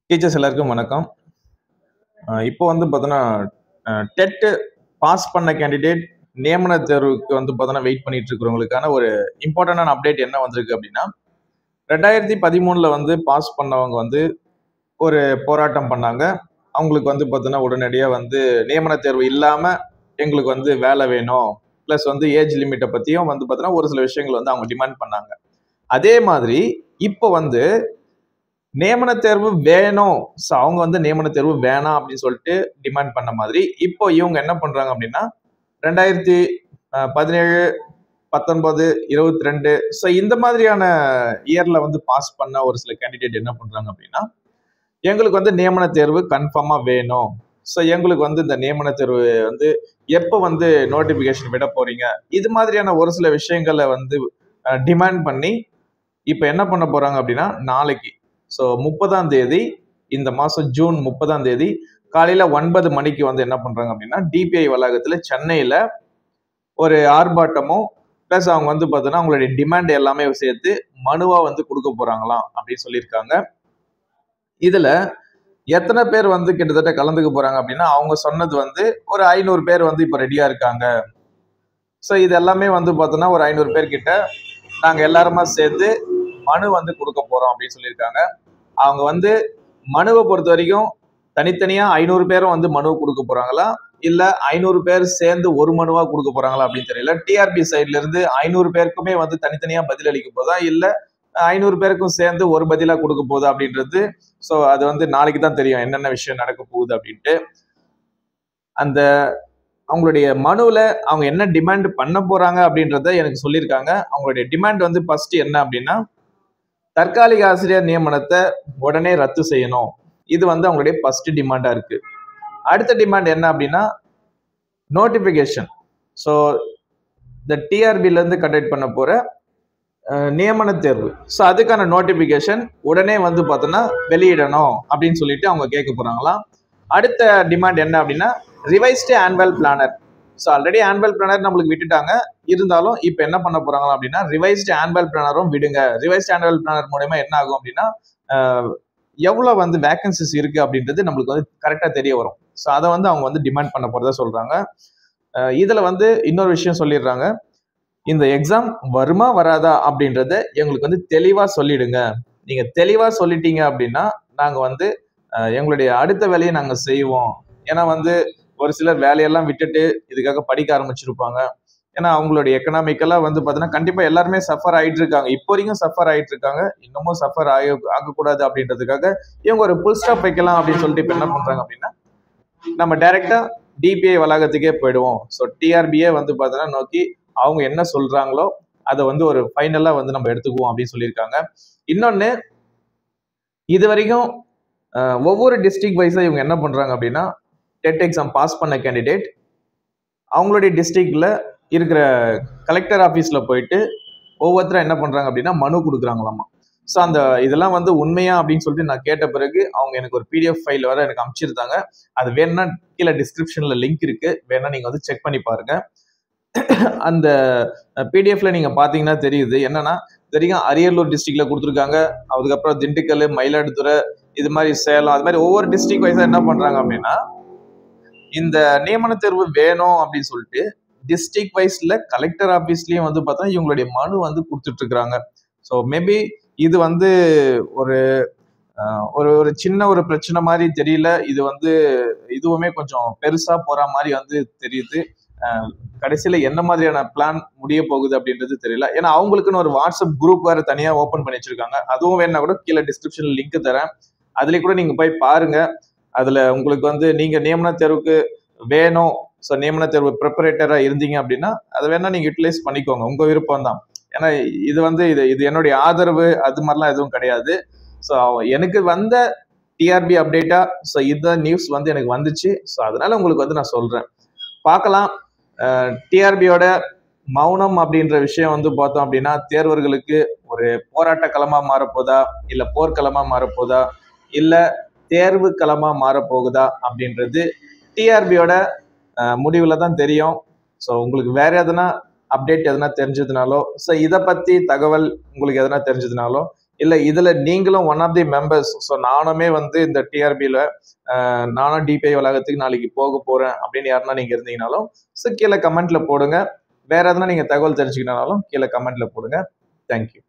teachers எல்லாருக்கும் வணக்கம் அஹ் இப்போ வந்து பார்த்தோன்னா டெட்டு பாஸ் பண்ண கேண்டிடேட் நியமன தேர்வுக்கு வந்து பார்த்தோன்னா வெயிட் பண்ணிட்டு இருக்கிறவங்களுக்கான ஒரு இம்பார்ட்டண்டான அப்டேட் என்ன வந்திருக்கு அப்படின்னா ரெண்டாயிரத்தி பதிமூணில் வந்து பாஸ் பண்ணவங்க வந்து ஒரு போராட்டம் பண்ணாங்க அவங்களுக்கு வந்து பார்த்தோன்னா உடனடியாக வந்து நியமன தேர்வு இல்லாமல் எங்களுக்கு வந்து வேலை வேணும் ப்ளஸ் வந்து ஏஜ் லிமிட்டை பற்றியும் வந்து பார்த்தோன்னா ஒரு சில விஷயங்கள் வந்து அவங்க டிமாண்ட் பண்ணாங்க அதே மாதிரி இப்போ வந்து நியமன தேர்வு வேணும் ஸோ அவங்க வந்து நியமன தேர்வு வேணாம் அப்படின்னு சொல்லிட்டு டிமாண்ட் பண்ண மாதிரி இப்போ இவங்க என்ன பண்றாங்க அப்படின்னா ரெண்டாயிரத்தி அஹ், பதினேழு பத்தொன்பது இருபத்தி ரெண்டு ஸோ இந்த மாதிரியான இயர்ல வந்து பாஸ் பண்ண ஒரு சில கேண்டிடேட் என்ன பண்றாங்க அப்படின்னா எங்களுக்கு வந்து நியமன தேர்வு கன்ஃபார்மா வேணும் ஸோ எங்களுக்கு வந்து இந்த நியமன தேர்வு வந்து எப்போ வந்து நோட்டிபிகேஷன் விட போறீங்க இது மாதிரியான ஒரு சில விஷயங்களை வந்து டிமாண்ட் பண்ணி இப்போ என்ன பண்ண போறாங்க அப்படின்னா நாளைக்கு ஸோ முப்பதாம் தேதி இந்த மாதம் ஜூன் முப்பதாம் தேதி காலையில் ஒன்பது மணிக்கு வந்து என்ன பண்ணுறாங்க அப்படின்னா டிபிஐ வளாகத்தில் சென்னையில் ஒரு ஆர்ப்பாட்டமும் ப்ளஸ் அவங்க வந்து பார்த்தோன்னா அவங்களுடைய டிமாண்ட் எல்லாமே சேர்த்து மனுவாக வந்து கொடுக்க போகிறாங்களாம் அப்படின்னு சொல்லியிருக்காங்க இதில் எத்தனை பேர் வந்து கிட்டத்தட்ட கலந்துக்க போகிறாங்க அப்படின்னா அவங்க சொன்னது வந்து ஒரு ஐநூறு பேர் வந்து இப்போ ரெடியாக இருக்காங்க ஸோ இது எல்லாமே வந்து பார்த்தோன்னா ஒரு ஐநூறு பேர் கிட்ட நாங்கள் எல்லாருமா சேர்த்து மனு வந்து கொடுக்க போறோம் அப்படின்னு சொல்லியிருக்காங்க அவங்க வந்து மனுவை பொறுத்த வரைக்கும் தனித்தனியா ஐநூறு பேரும் வந்து மனு கொடுக்க போறாங்களா இல்ல ஐநூறு பேர் சேர்ந்து ஒரு மனுவா கொடுக்க போறாங்களா அப்படின்னு தெரியல டிஆர்பி சைட்ல இருந்து ஐநூறு பேருக்குமே வந்து தனித்தனியா பதில் அளிக்க போதா இல்ல ஐநூறு பேருக்கும் சேர்ந்து ஒரு பதிலா கொடுக்க போகுதா அப்படின்றது ஸோ அது வந்து நாளைக்கு தான் தெரியும் என்னென்ன விஷயம் நடக்க போகுது அப்படின்ட்டு அந்த அவங்களுடைய மனுவில் அவங்க என்ன டிமாண்ட் பண்ண போறாங்க அப்படின்றத எனக்கு சொல்லியிருக்காங்க அவங்களுடைய டிமாண்ட் வந்து ஃபர்ஸ்ட் என்ன அப்படின்னா தற்காலிக ஆசிரியர் நியமனத்தை உடனே ரத்து செய்யணும் இது வந்து அவங்களுடைய ஃபர்ஸ்ட் டிமாண்டா இருக்கு அடுத்த டிமாண்ட் என்ன அப்படின்னா நோட்டிபிகேஷன் ஸோ இந்த டிஆர்பில இருந்து கண்டக்ட் பண்ண போற அஹ், நியமன தேர்வு ஸோ அதுக்கான நோட்டிபிகேஷன் உடனே வந்து பார்த்தோன்னா வெளியிடணும் அப்படின்னு சொல்லிட்டு அவங்க கேட்க போறாங்களாம் அடுத்த டிமாண்ட் என்ன அப்படின்னா revised annual planner so already annual planner நம்மளுக்கு விட்டுட்டாங்க இருந்தாலும் இப்போ என்ன பண்ண போறாங்களா அப்படின்னா ரிவைஸ்டு ஆனுவல் பிளானரும் விடுங்க ரிவைஸ்டு ஆனுவல் பிளானர் மூலயமா என்ன ஆகும் அப்படின்னா அஹ், எவ்வளவு வந்து வேகன்சிஸ் இருக்கு அப்படின்றது நம்மளுக்கு வந்து கரெக்டாக தெரிய வரும் ஸோ அதை வந்து அவங்க வந்து டிமாண்ட் பண்ண போறதா சொல்றாங்க அஹ், இதுல வந்து இன்னொரு விஷயம் சொல்லிடுறாங்க இந்த எக்ஸாம் வருமா வராதா அப்படின்றத எங்களுக்கு வந்து தெளிவா சொல்லிடுங்க நீங்க தெளிவா சொல்லிட்டீங்க அப்படின்னா நாங்க வந்து அஹ், எங்களுடைய அடுத்த வேலையை நாங்க செய்வோம் ஏன்னா வந்து ஒரு சிலர் வேலையெல்லாம் விட்டுட்டு இதுக்காக படிக்க ஆரம்பிச்சிருப்பாங்க ஏன்னா அவங்களுடைய எக்கனாமிக்கலா வந்து பார்த்தீங்கன்னா கண்டிப்பா எல்லாருமே சஃபர் ஆயிட்டு இருக்காங்க இப்போ வரைக்கும் சஃபர் ஆயிட்டு இருக்காங்க இன்னமும் சஃபர் ஆக ஆகக்கூடாது அப்படின்றதுக்காக இவங்க ஒரு புல் ஸ்டாப் வைக்கலாம் அப்படின்னு சொல்லிட்டு இப்போ என்ன பண்றாங்க அப்படின்னா நம்ம டைரக்டா டிபிஐ வளாகத்துக்கே போயிடுவோம் ஸோ டிஆர்பியே வந்து பார்த்தீங்கன்னா நோக்கி அவங்க என்ன சொல்றாங்களோ அதை வந்து ஒரு ஃபைனலா வந்து நம்ம எடுத்துக்குவோம் அப்படின்னு சொல்லியிருக்காங்க இன்னொன்னு இது வரைக்கும் அஹ், ஒவ்வொரு டிஸ்ட்ரிக்ட் வைஸா இவங்க என்ன பண்றாங்க அப்படின்னா டெட் எக்ஸாம் பாஸ் பண்ண கேண்டிடேட் அவங்களுடைய டிஸ்ட்ரிக்ட்ல இருக்கிற கலெக்டர் ஆஃபீஸ்ல போயிட்டு ஒவ்வொருத்தரும் என்ன பண்றாங்க அப்படின்னா மனு கொடுக்குறாங்களாமா ஸோ அந்த இதெல்லாம் வந்து உண்மையா அப்படின்னு சொல்லிட்டு நான் கேட்ட பிறகு அவங்க எனக்கு ஒரு பிடிஎஃப் ஃபைல் வர எனக்கு அனுப்பிச்சிருந்தாங்க அது வேணும்னா கீழே டிஸ்கிரிப்ஷன்ல லிங்க் இருக்கு வேணா நீங்க வந்து செக் பண்ணி பாருங்க அந்த பிடிஎஃப்ல நீங்க பாத்தீங்கன்னா தெரியுது என்னன்னா இது வரைக்கும் அரியலூர் டிஸ்ட்ரிக்ட்ல கொடுத்துருக்காங்க அதுக்கப்புறம் திண்டுக்கல் மயிலாடுதுறை இது மாதிரி சேலம் அது மாதிரி ஒவ்வொரு டிஸ்ட்ரிக்ட் வைஸா என்ன பண்றாங்க அப்படின்னா இந்த நியமன தேர்வு வேணும் அப்படின்னு சொல்லிட்டு டிஸ்ட்ரிக்ட் வைஸ்ல கலெக்டர் ஆஃபீஸ்லயும் வந்து பார்த்தா இவங்களுடைய மனு வந்து கொடுத்துட்டு இருக்காங்க ஸோ மேபி இது வந்து ஒரு அஹ், ஒரு ஒரு சின்ன ஒரு பிரச்சனை மாதிரி தெரியல இது வந்து இதுவுமே கொஞ்சம் பெருசா போற மாதிரி வந்து தெரியுது அஹ், கடைசியில என்ன மாதிரியான பிளான் முடிய போகுது அப்படின்றது தெரியல ஏன்னா அவங்களுக்குன்னு ஒரு வாட்ஸ்அப் குரூப் வேற தனியா ஓபன் பண்ணி வச்சிருக்காங்க அதுவும் வேணா கூட கீழே டிஸ்கிரிப்ஷன்ல லிங்க் தரேன் அதுல கூட நீங்க போய் பாருங்க அதுல உங்களுக்கு வந்து நீங்க நியமன தேர்வுக்கு வேணும் ஸோ நியமன தேர்வு ப்ரிப்பரேட்டரா இருந்தீங்க அப்படின்னா அதை வேணா நீங்க யூட்டிலைஸ் பண்ணிக்கோங்க உங்க விருப்பம் தான் ஏன்னா இது வந்து இது இது என்னுடைய ஆதரவு அது மாதிரிலாம் எதுவும் கிடையாது ஸோ எனக்கு வந்த டிஆர்பி அப்டேட்டா ஸோ இந்த நியூஸ் வந்து எனக்கு வந்துச்சு ஸோ அதனால உங்களுக்கு வந்து நான் சொல்றேன் பார்க்கலாம் டிஆர்பியோட மௌனம் அப்படின்ற விஷயம் வந்து பார்த்தோம் அப்படின்னா தேர்வர்களுக்கு ஒரு போராட்ட களமா மாறப்போதா இல்ல போர்க்களமா மாறப்போதா இல்ல தேர்வு களமா மாறப்போகுதா அப்படின்றது டிஆர்பியோட முடிவுல தான் தெரியும் ஸோ உங்களுக்கு வேற எதனா அப்டேட் எதனா தெரிஞ்சதுனாலோ ஸோ இதை பத்தி தகவல் உங்களுக்கு எதனா தெரிஞ்சதுனாலோ இல்லை இதில் நீங்களும் one of the members so நானுமே வந்து இந்த டிஆர்பியில் நானும் டிபிஐ வளாகத்துக்கு நாளைக்கு போக போகிறேன் அப்படின்னு யாருன்னா நீங்கள் இருந்தீங்கனாலும் ஸோ கீழே கமெண்ட்டில் போடுங்க வேறு எதனா நீங்கள் தகவல் தெரிஞ்சுக்கணுனாலும் கீழே கமெண்ட்டில் போடுங்க தேங்க்யூ